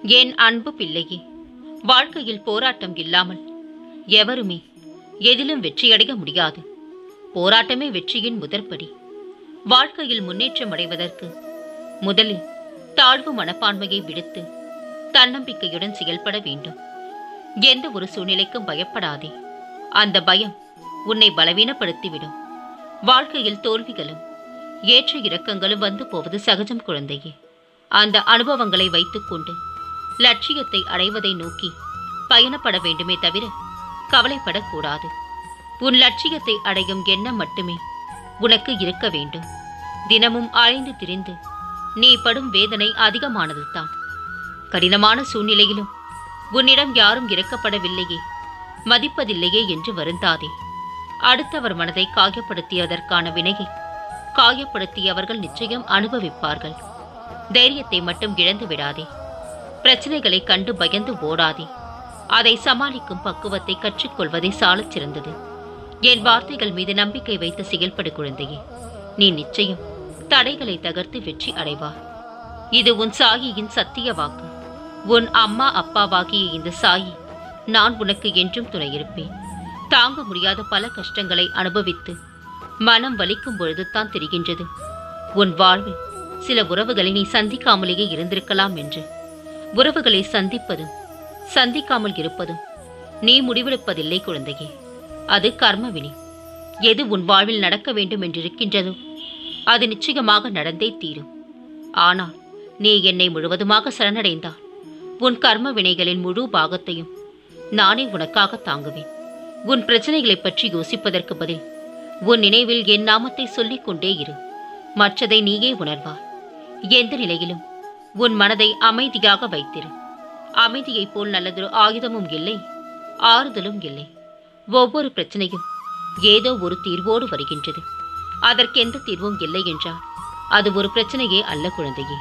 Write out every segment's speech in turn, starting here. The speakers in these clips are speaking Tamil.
என் அன்பு பிள்ளையே வாழ்க்கையில் போராட்டம் இல்லாமல் எவருமே எதிலும் வெற்றியடைய முடியாது போராட்டமே வெற்றியின் முதற்படி வாழ்க்கையில் முன்னேற்றம் அடைவதற்கு முதலில் தாழ்வு மனப்பான்மையை விடுத்து தன்னம்பிக்கையுடன் செயல்பட வேண்டும் எந்த ஒரு சூழ்நிலைக்கும் பயப்படாதே அந்த பயம் உன்னை பலவீனப்படுத்திவிடும் வாழ்க்கையில் தோல்விகளும் ஏற்ற இறக்கங்களும் வந்து போவது சகஜம் குழந்தையே அந்த அனுபவங்களை வைத்துக்கொண்டு லட்சியத்தை அடைவதை நோக்கி பயணப்பட வேண்டுமே தவிர கவலைப்படக்கூடாது உன் லட்சியத்தை அடையும் எண்ணம் மட்டுமே உனக்கு இருக்க வேண்டும் தினமும் அலைந்து திரிந்து நீ படும் வேதனை அதிகமானதுதான் கடினமான சூழ்நிலையிலும் உன்னிடம் யாரும் இறக்கப்படவில்லையே மதிப்பதில்லையே என்று வருந்தாதே அடுத்தவர் மனதை காயப்படுத்தியதற்கான வினையை காயப்படுத்தியவர்கள் நிச்சயம் அனுபவிப்பார்கள் தைரியத்தை மட்டும் இழந்து விடாதே பிரச்சனைகளை கண்டு பயந்து ஓடாதே அதை சமாளிக்கும் பக்குவத்தை கற்றுக்கொள்வதே சாலச் சிறந்தது என் வார்த்தைகள் மீது நம்பிக்கை வைத்து செயல்படு குழந்தையே நீ நிச்சயம் தடைகளை தகர்த்து வெற்றி அடைவார் இது உன் சாயியின் சத்திய வாக்கு உன் அம்மா அப்பாவாகிய இந்த சாயி நான் உனக்கு என்றும் துணையிருப்பேன் தாங்க முடியாத பல கஷ்டங்களை அனுபவித்து மனம் வலிக்கும் பொழுதுதான் தெரிகின்றது உன் வாழ்வில் சில உறவுகளை நீ சந்திக்காமலேயே இருந்திருக்கலாம் என்று உறவுகளை சந்திப்பதும் சந்திக்காமல் இருப்பதும் நீ முடிவெடுப்பதில்லை குழந்தையே அது கர்ம வினை எது உன் வாழ்வில் நடக்க வேண்டும் என்றிருக்கின்றதோ அது நிச்சயமாக நடந்தே தீரும் ஆனால் நீ என்னை முழுவதுமாக சரணடைந்தால் உன் கர்ம வினைகளின் முழு பாகத்தையும் நானே உனக்காக தாங்குவேன் உன் பிரச்சனைகளைப் பற்றி யோசிப்பதற்கு பதில் உன் நினைவில் என் நாமத்தை சொல்லிக் கொண்டே இரு மற்றதை நீயே உணர்வாய் எந்த நிலையிலும் உன் மனதை அமைதியாக வைத்திரு அமைதியைப் போல் நல்லதொரு ஆயுதமும் இல்லை ஆறுதலும் இல்லை ஒவ்வொரு பிரச்சனையும் ஏதோ ஒரு தீர்வோடு வருகின்றது அதற்கு எந்த தீர்வும் இல்லை என்றால் அது ஒரு பிரச்சனையே அல்ல குழந்தையே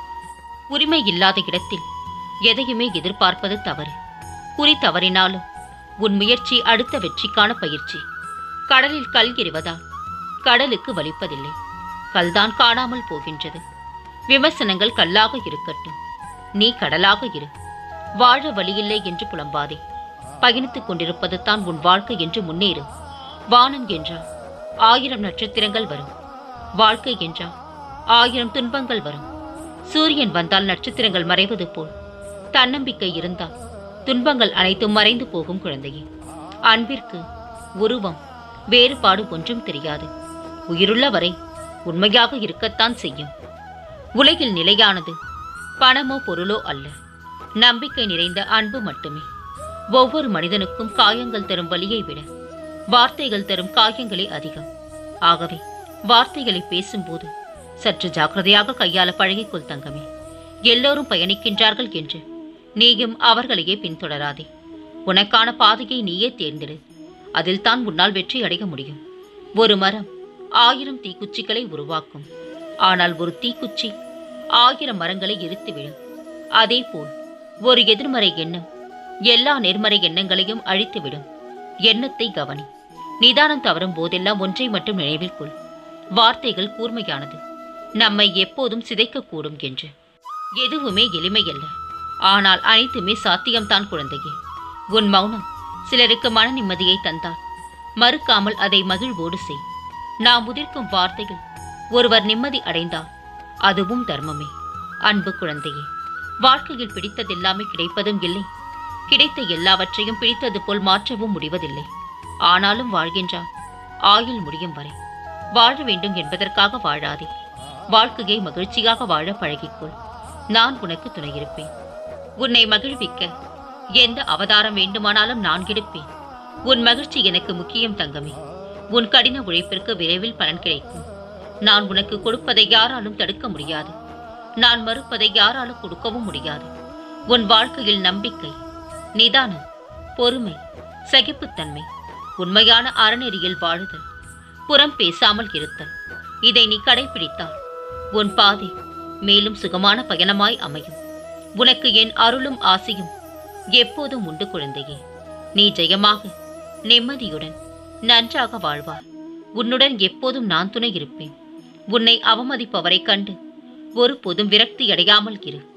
உரிமை இல்லாத இடத்தில் எதையுமே எதிர்பார்ப்பது தவறு குறி தவறினாலும் உன் முயற்சி அடுத்த வெற்றிக்கான பயிற்சி கடலில் கல் எறிவதால் கடலுக்கு வலிப்பதில்லை கல்தான் காணாமல் போகின்றது விமர்சனங்கள் கல்லாக இருக்கட்டும் நீ கடலாக இரு வாழ வழியில்லை என்று புலம்பாதே பயணித்துக் கொண்டிருப்பது தான் உன் வாழ்க்கை என்று முன்னேறு வானம் என்றால் ஆயிரம் நட்சத்திரங்கள் வரும் வாழ்க்கை என்றால் ஆயிரம் துன்பங்கள் வரும் சூரியன் வந்தால் நட்சத்திரங்கள் மறைவது போல் தன்னம்பிக்கை இருந்தால் துன்பங்கள் அனைத்தும் மறைந்து போகும் குழந்தையே அன்பிற்கு உருவம் வேறுபாடு ஒன்றும் தெரியாது உயிருள்ள வரை உண்மையாக இருக்கத்தான் செய்யும் உலகில் நிலையானது பணமோ பொருளோ அல்ல நம்பிக்கை நிறைந்த அன்பு மட்டுமே ஒவ்வொரு மனிதனுக்கும் காயங்கள் தரும் வலியை விட வார்த்தைகள் தரும் காயங்களே அதிகம் ஆகவே வார்த்தைகளை பேசும்போது சற்று ஜாக்கிரதையாக கையாள பழகிக்கொள் தங்கமே எல்லோரும் பயணிக்கின்றார்கள் என்று நீயும் அவர்களையே பின்தொடராதே உனக்கான பாதையை நீயே தேர்ந்தெடு அதில் தான் உன்னால் வெற்றி அடைய முடியும் ஒரு மரம் ஆயிரம் தீக்குச்சிகளை உருவாக்கும் ஆனால் ஒரு தீக்குச்சி ஆயிரம் மரங்களை எரித்துவிடும் அதேபோல் ஒரு எதிர்மறை எண்ணம் எல்லா நேர்மறை எண்ணங்களையும் அழித்துவிடும் எண்ணத்தை கவனி நிதானம் தவறும் போதெல்லாம் ஒன்றை மட்டும் நினைவில் கொள் வார்த்தைகள் கூர்மையானது நம்மை எப்போதும் சிதைக்கக்கூடும் என்று எதுவுமே எளிமையல்ல ஆனால் அனைத்துமே சாத்தியம்தான் குழந்தையே உன் மௌனம் சிலருக்கு மன நிம்மதியை தந்தால் மறுக்காமல் அதை மகிழ்வோடு செய் நாம் உதிர்க்கும் வார்த்தைகள் ஒருவர் நிம்மதி அடைந்தால் அதுவும் தர்மமே அன்பு குழந்தையே வாழ்க்கையில் பிடித்ததெல்லாமே கிடைப்பதும் இல்லை கிடைத்த எல்லாவற்றையும் பிடித்தது போல் மாற்றவும் முடிவதில்லை ஆனாலும் வாழ்கின்றார் ஆயுள் முடியும் வரை வாழ வேண்டும் என்பதற்காக வாழாதே வாழ்க்கையை மகிழ்ச்சியாக வாழ பழகிக்கொள் நான் உனக்கு துணையிருப்பேன் உன்னை மகிழ்விக்க எந்த அவதாரம் வேண்டுமானாலும் நான் எடுப்பேன் உன் மகிழ்ச்சி எனக்கு முக்கியம் தங்கமே உன் கடின உழைப்பிற்கு விரைவில் பலன் கிடைக்கும் நான் உனக்கு கொடுப்பதை யாராலும் தடுக்க முடியாது நான் மறுப்பதை யாராலும் கொடுக்கவும் முடியாது உன் வாழ்க்கையில் நம்பிக்கை நிதானம் பொறுமை சகிப்புத்தன்மை உண்மையான அறநெறியில் வாழுதல் புறம் பேசாமல் இருத்தல் இதை நீ கடைபிடித்தால் உன் பாதை மேலும் சுகமான பயணமாய் அமையும் உனக்கு என் அருளும் ஆசையும் எப்போதும் உண்டு குழந்தையே நீ ஜெயமாக நிம்மதியுடன் நன்றாக வாழ்வாய் உன்னுடன் எப்போதும் நான் துணை இருப்பேன் உன்னை அவமதிப்பவரைக் கண்டு ஒருபோதும் விரக்தி அடையாமல் இரு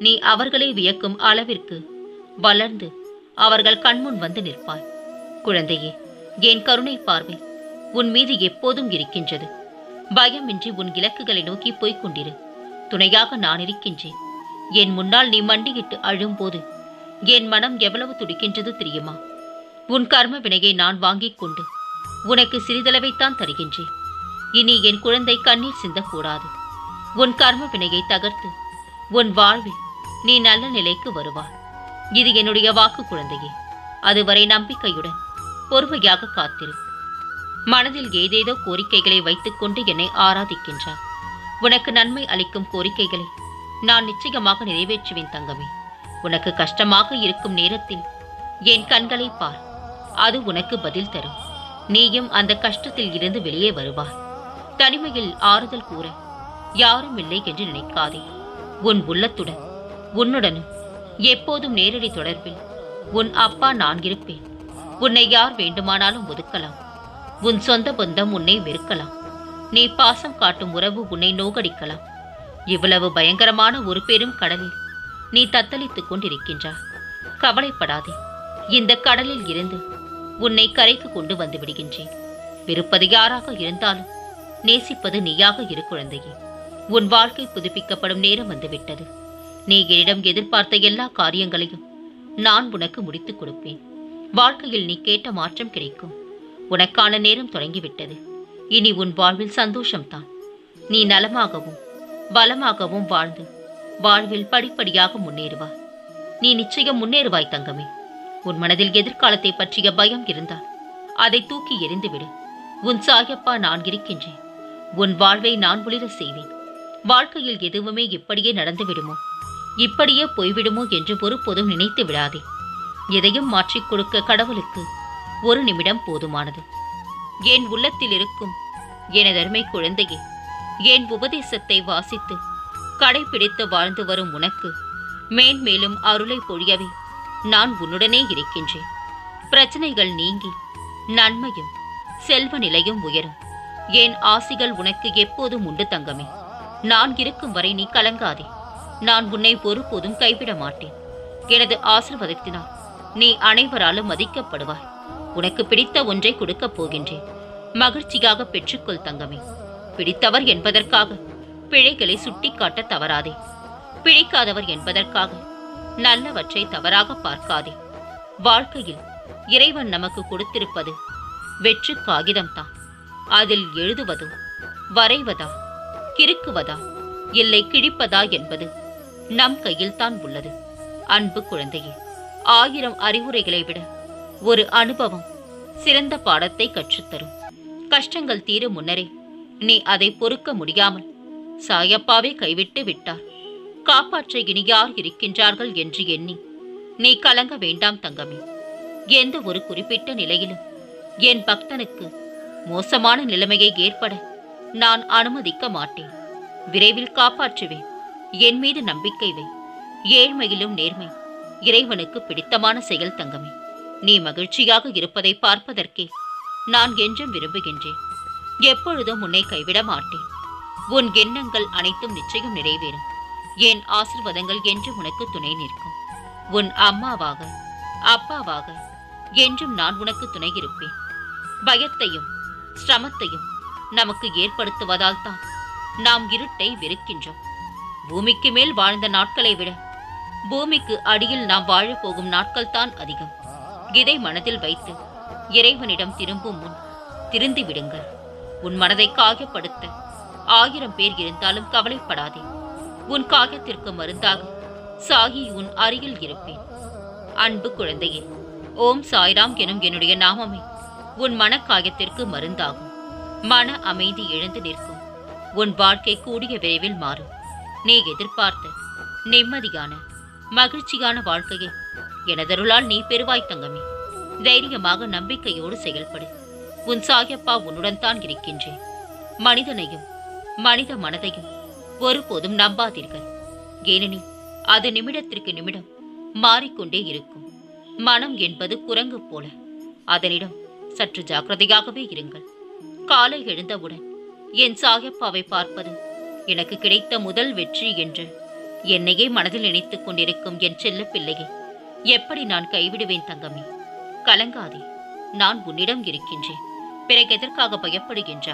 நீ அவர்களை வியக்கும் அளவிற்கு வளர்ந்து அவர்கள் கண்முன் வந்து நிற்பாய் குழந்தையே என் கருணை பார்வை உன் மீது எப்போதும் இருக்கின்றது பயமின்றி உன் இலக்குகளை நோக்கி போய்க் கொண்டிரு துணையாக நான் இருக்கின்றேன் என் முன்னால் நீ மண்டியிட்டு அழும்போது என் மனம் எவ்வளவு துடிக்கின்றது தெரியுமா உன் கர்ம வினையை நான் வாங்கிக் கொண்டு உனக்கு சிறிதளவைத்தான் தருகின்றேன் இனி என் குழந்தை கண்ணீர் சிந்தக்கூடாது உன் கர்ம வினையை தகர்த்து உன் வாழ்வில் நீ நல்ல நிலைக்கு வருவாய் இது என்னுடைய வாக்கு குழந்தையே அதுவரை நம்பிக்கையுடன் பொறுமையாக காத்திரு மனதில் ஏதேதோ கோரிக்கைகளை வைத்துக்கொண்டு என்னை ஆராதிக்கின்றார் உனக்கு நன்மை அளிக்கும் கோரிக்கைகளை நான் நிச்சயமாக நிறைவேற்றுவேன் தங்கமே உனக்கு கஷ்டமாக இருக்கும் நேரத்தில் என் கண்களை பார் அது உனக்கு பதில் தரும் நீயும் அந்த கஷ்டத்தில் இருந்து வெளியே வருவாய் தனிமையில் ஆறுதல் கூற யாரும் இல்லை என்று நினைக்காதே உன் உள்ளத்துடன் உன்னுடனும் எப்போதும் நேரடி தொடர்பில் உன் அப்பா நான் இருப்பேன் உன்னை யார் வேண்டுமானாலும் ஒதுக்கலாம் உன் சொந்த பந்தம் உன்னை வெறுக்கலாம் நீ பாசம் காட்டும் உறவு உன்னை நோகடிக்கலாம் இவ்வளவு பயங்கரமான ஒரு பெரும் கடலில் நீ தத்தளித்துக் கொண்டிருக்கின்றாய் கவலைப்படாதே இந்த கடலில் இருந்து உன்னை கரைக்கு கொண்டு வந்து விடுகின்றேன் வெறுப்பது யாராக இருந்தாலும் நேசிப்பது நீயாக இரு குழந்தையே உன் வாழ்க்கை புதுப்பிக்கப்படும் நேரம் வந்துவிட்டது நீ என்னிடம் எதிர்பார்த்த எல்லா காரியங்களையும் நான் உனக்கு முடித்துக் கொடுப்பேன் வாழ்க்கையில் நீ கேட்ட மாற்றம் கிடைக்கும் உனக்கான நேரம் தொடங்கிவிட்டது இனி உன் வாழ்வில் சந்தோஷம்தான் நீ நலமாகவும் பலமாகவும் வாழ்ந்து வாழ்வில் படிப்படியாக முன்னேறுவாய் நீ நிச்சயம் முன்னேறுவாய் தங்கமே உன் மனதில் எதிர்காலத்தை பற்றிய பயம் இருந்தால் அதை தூக்கி எறிந்துவிடு உன் சாயப்பா நான் இருக்கின்றேன் உன் வாழ்வை நான் ஒளிர செய்வேன் வாழ்க்கையில் எதுவுமே இப்படியே நடந்து விடுமோ இப்படியே போய்விடுமோ என்று ஒருபோதும் நினைத்து விடாதே எதையும் மாற்றிக் கொடுக்க கடவுளுக்கு ஒரு நிமிடம் போதுமானது என் உள்ளத்தில் இருக்கும் எனதருமை குழந்தையே என் உபதேசத்தை வாசித்து கடைபிடித்து வாழ்ந்து வரும் உனக்கு மேன்மேலும் அருளை பொழியவே நான் உன்னுடனே இருக்கின்றேன் பிரச்சனைகள் நீங்கி நன்மையும் செல்வ நிலையும் உயரும் என் ஆசிகள் உனக்கு எப்போதும் உண்டு தங்கமே நான் இருக்கும் வரை நீ கலங்காதே நான் உன்னை ஒருபோதும் கைவிட மாட்டேன் எனது ஆசிர்வாதத்தினால் நீ அனைவராலும் மதிக்கப்படுவாய் உனக்கு பிடித்த ஒன்றை கொடுக்கப் போகின்றேன் மகிழ்ச்சியாக பெற்றுக்கொள் தங்கமே பிடித்தவர் என்பதற்காக பிழைகளை சுட்டிக்காட்ட தவறாதே பிடிக்காதவர் என்பதற்காக நல்லவற்றை தவறாக பார்க்காதே வாழ்க்கையில் இறைவன் நமக்கு கொடுத்திருப்பது வெற்று காகிதம்தான் அதில் எழுதுவதோ வரைவதா கிறுக்குவதா இல்லை கிழிப்பதா என்பது நம் கையில்தான் உள்ளது அன்பு குழந்தையே ஆயிரம் அறிவுரைகளை விட ஒரு அனுபவம் சிறந்த பாடத்தை கற்றுத்தரும் கஷ்டங்கள் தீரும் முன்னரே நீ அதை பொறுக்க முடியாமல் சாயப்பாவே கைவிட்டு விட்டார் காப்பாற்ற இனி யார் இருக்கின்றார்கள் என்று எண்ணி நீ கலங்க வேண்டாம் தங்கமே எந்த ஒரு குறிப்பிட்ட நிலையிலும் என் பக்தனுக்கு மோசமான நிலைமையை ஏற்பட நான் அனுமதிக்க மாட்டேன் விரைவில் காப்பாற்றுவேன் என் மீது நம்பிக்கை வை ஏழ்மையிலும் நேர்மை இறைவனுக்கு பிடித்தமான செயல் தங்கமே நீ மகிழ்ச்சியாக இருப்பதை பார்ப்பதற்கே நான் என்றும் விரும்புகின்றேன் எப்பொழுதும் உன்னை கைவிட மாட்டேன் உன் எண்ணங்கள் அனைத்தும் நிச்சயம் நிறைவேறும் என் ஆசிர்வாதங்கள் என்றும் உனக்கு துணை நிற்கும் உன் அம்மாவாக அப்பாவாக என்றும் நான் உனக்கு துணை இருப்பேன் பயத்தையும் சிரமத்தையும் நமக்கு ஏற்படுத்துவதால் தான் நாம் இருட்டை வெறுக்கின்றோம் பூமிக்கு மேல் வாழ்ந்த நாட்களை விட பூமிக்கு அடியில் நாம் வாழப் போகும் நாட்கள் தான் அதிகம் இதை மனதில் வைத்து இறைவனிடம் திரும்பும் முன் திருந்தி விடுங்கள் உன் மனதை காயப்படுத்த ஆயிரம் பேர் இருந்தாலும் கவலைப்படாதே உன் காயத்திற்கு மருந்தாக சாயி உன் அருகில் இருப்பேன் அன்பு குழந்தையே ஓம் சாய்ராம் எனும் என்னுடைய நாமமே உன் மனக்காயத்திற்கு மருந்தாகும் மன அமைதி எழுந்து நிற்கும் உன் வாழ்க்கை கூடிய விரைவில் மாறும் நீ எதிர்பார்த்த நிம்மதியான மகிழ்ச்சியான வாழ்க்கையை எனதருளால் நீ பெறுவாய் தங்கமே தைரியமாக நம்பிக்கையோடு செயல்படு உன் சாயப்பா உன்னுடன் தான் இருக்கின்றேன் மனிதனையும் மனித மனதையும் ஒருபோதும் நம்பாதீர்கள் ஏனெனில் அது நிமிடத்திற்கு நிமிடம் மாறிக்கொண்டே இருக்கும் மனம் என்பது குரங்கு போல அதனிடம் சற்று ஜாக்கிரதையாகவே இருங்கள் காலை எழுந்தவுடன் என் சாயப்பாவை பார்ப்பது எனக்கு கிடைத்த முதல் வெற்றி என்று என்னையே மனதில் நினைத்துக் கொண்டிருக்கும் என் செல்ல பிள்ளையை எப்படி நான் கைவிடுவேன் தங்கமே கலங்காதே நான் உன்னிடம் இருக்கின்றேன் பிறகு எதற்காக பயப்படுகின்றா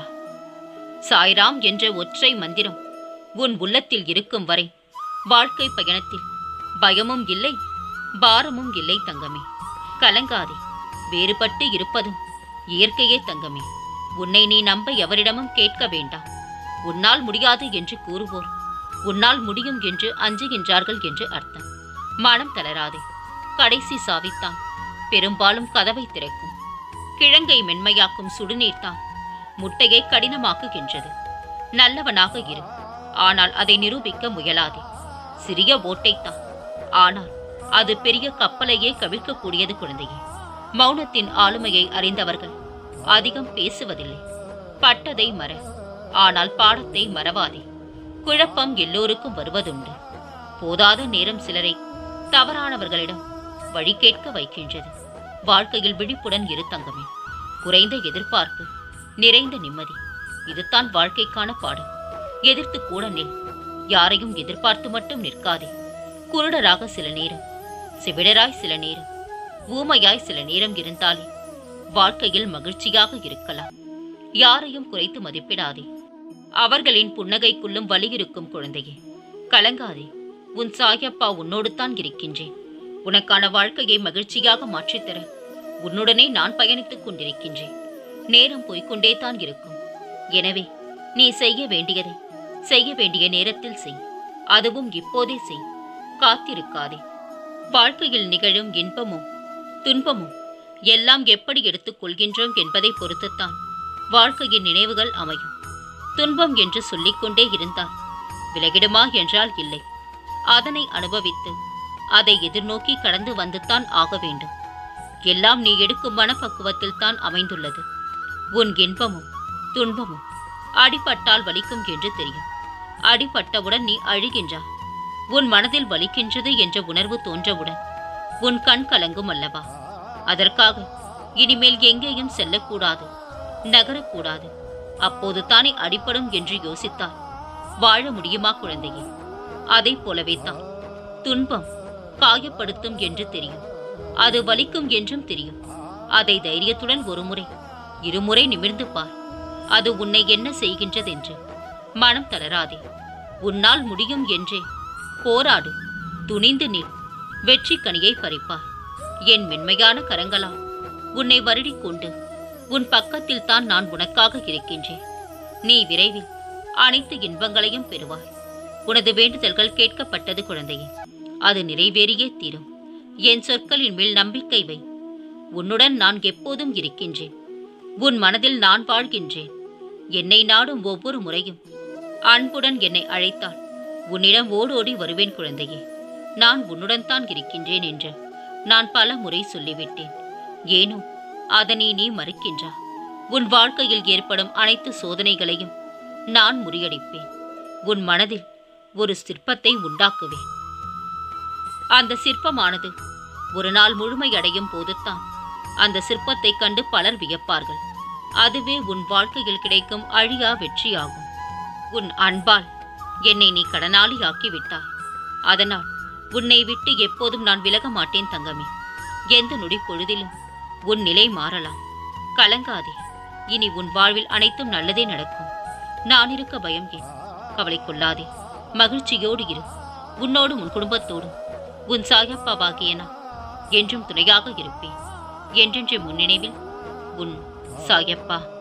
சாய்ராம் என்ற ஒற்றை மந்திரம் உன் உள்ளத்தில் இருக்கும் வரை வாழ்க்கை பயணத்தில் பயமும் இல்லை பாரமும் இல்லை தங்கமே கலங்காதே வேறுபட்டு இருப்பதும் இயற்கையே தங்கமே உன்னை நீ நம்ப எவரிடமும் கேட்க வேண்டாம் உன்னால் முடியாது என்று கூறுவோர் உன்னால் முடியும் என்று அஞ்சுகின்றார்கள் என்று அர்த்தம் மனம் தளராதே கடைசி சாவித்தான் பெரும்பாலும் கதவை திறக்கும் கிழங்கை மென்மையாக்கும் சுடுநீர்தான் முட்டையை கடினமாக்குகின்றது நல்லவனாக இரு ஆனால் அதை நிரூபிக்க முயலாதே சிறிய ஓட்டைத்தான் ஆனால் அது பெரிய கப்பலையே கவிழ்க்கக்கூடியது குழந்தையே மௌனத்தின் ஆளுமையை அறிந்தவர்கள் அதிகம் பேசுவதில்லை பட்டதை மற ஆனால் பாடத்தை மறவாதே குழப்பம் எல்லோருக்கும் வருவதுண்டு போதாத நேரம் சிலரை தவறானவர்களிடம் வழி கேட்க வைக்கின்றது வாழ்க்கையில் விழிப்புடன் இரு தங்கமே குறைந்த எதிர்பார்ப்பு நிறைந்த நிம்மதி இதுதான் வாழ்க்கைக்கான பாடம் எதிர்த்து கூட நில் யாரையும் எதிர்பார்த்து மட்டும் நிற்காதே குருடராக சில நேரம் செவிடராய் சில நேரம் ஊமையாய் சில நேரம் இருந்தாலே வாழ்க்கையில் மகிழ்ச்சியாக இருக்கலாம் யாரையும் குறைத்து மதிப்பிடாதே அவர்களின் புன்னகைக்குள்ளும் வலி இருக்கும் குழந்தையே கலங்காதே உன் சாயப்பா உன்னோடு தான் இருக்கின்றேன் உனக்கான வாழ்க்கையை மகிழ்ச்சியாக மாற்றித்தர உன்னுடனே நான் பயணித்துக் கொண்டிருக்கின்றேன் நேரம் போய்க்கொண்டே தான் இருக்கும் எனவே நீ செய்ய வேண்டியதை செய்ய வேண்டிய நேரத்தில் செய் அதுவும் இப்போதே செய் காத்திருக்காதே வாழ்க்கையில் நிகழும் இன்பமும் துன்பமும் எல்லாம் எப்படி எடுத்துக் கொள்கின்றோம் என்பதை பொறுத்துத்தான் வாழ்க்கையின் நினைவுகள் அமையும் துன்பம் என்று சொல்லிக்கொண்டே இருந்தால் விலகிடுமா என்றால் இல்லை அதனை அனுபவித்து அதை எதிர்நோக்கி கடந்து வந்துத்தான் ஆக வேண்டும் எல்லாம் நீ எடுக்கும் மனப்பக்குவத்தில் தான் அமைந்துள்ளது உன் இன்பமும் துன்பமும் அடிபட்டால் வலிக்கும் என்று தெரியும் அடிபட்டவுடன் நீ அழுகின்றா உன் மனதில் வலிக்கின்றது என்ற உணர்வு தோன்றவுடன் உன் கண் கலங்கும் அல்லவா அதற்காக இனிமேல் எங்கேயும் செல்லக்கூடாது நகரக்கூடாது அப்போது தானே அடிபடும் என்று யோசித்தால் வாழ முடியுமா குழந்தையே அதைப் போலவே தான் துன்பம் காயப்படுத்தும் என்று தெரியும் அது வலிக்கும் என்றும் தெரியும் அதை தைரியத்துடன் ஒருமுறை இருமுறை நிமிர்ந்து பார் அது உன்னை என்ன செய்கின்றதென்று மனம் தளராதே உன்னால் முடியும் என்றே போராடு துணிந்து நில் வெற்றி கனியை பறிப்பார் என் மென்மையான கரங்களால் உன்னை வருடிக் கொண்டு உன் பக்கத்தில் தான் நான் உனக்காக இருக்கின்றேன் நீ விரைவில் அனைத்து இன்பங்களையும் பெறுவாய் உனது வேண்டுதல்கள் கேட்கப்பட்டது குழந்தையே அது நிறைவேறியே தீரும் என் சொற்களின் மேல் நம்பிக்கை வை உன்னுடன் நான் எப்போதும் இருக்கின்றேன் உன் மனதில் நான் வாழ்கின்றேன் என்னை நாடும் ஒவ்வொரு முறையும் அன்புடன் என்னை அழைத்தால் உன்னிடம் ஓடோடி வருவேன் குழந்தையே நான் உன்னுடன் தான் இருக்கின்றேன் என்று நான் பல முறை சொல்லிவிட்டேன் ஏனோ அதனை நீ மறுக்கின்றா உன் வாழ்க்கையில் ஏற்படும் அனைத்து சோதனைகளையும் நான் முறியடிப்பேன் உன் மனதில் ஒரு சிற்பத்தை உண்டாக்குவேன் அந்த சிற்பமானது ஒரு நாள் முழுமையடையும் போதுதான் அந்த சிற்பத்தை கண்டு பலர் வியப்பார்கள் அதுவே உன் வாழ்க்கையில் கிடைக்கும் அழியா வெற்றியாகும் உன் அன்பால் என்னை நீ கடனாளியாக்கி விட்டாய் அதனால் உன்னை விட்டு எப்போதும் நான் விலக மாட்டேன் தங்கமே எந்த நொடி பொழுதிலும் உன் நிலை மாறலாம் கலங்காதே இனி உன் வாழ்வில் அனைத்தும் நல்லதே நடக்கும் நான் இருக்க பயம் ஏன் கவலை கொள்ளாதே மகிழ்ச்சியோடு இரு உன்னோடும் உன் குடும்பத்தோடும் உன் சாயப்பாவாகிய நான் என்றும் துணையாக இருப்பேன் என்றென்று முன்னினைவில் உன் சாயப்பா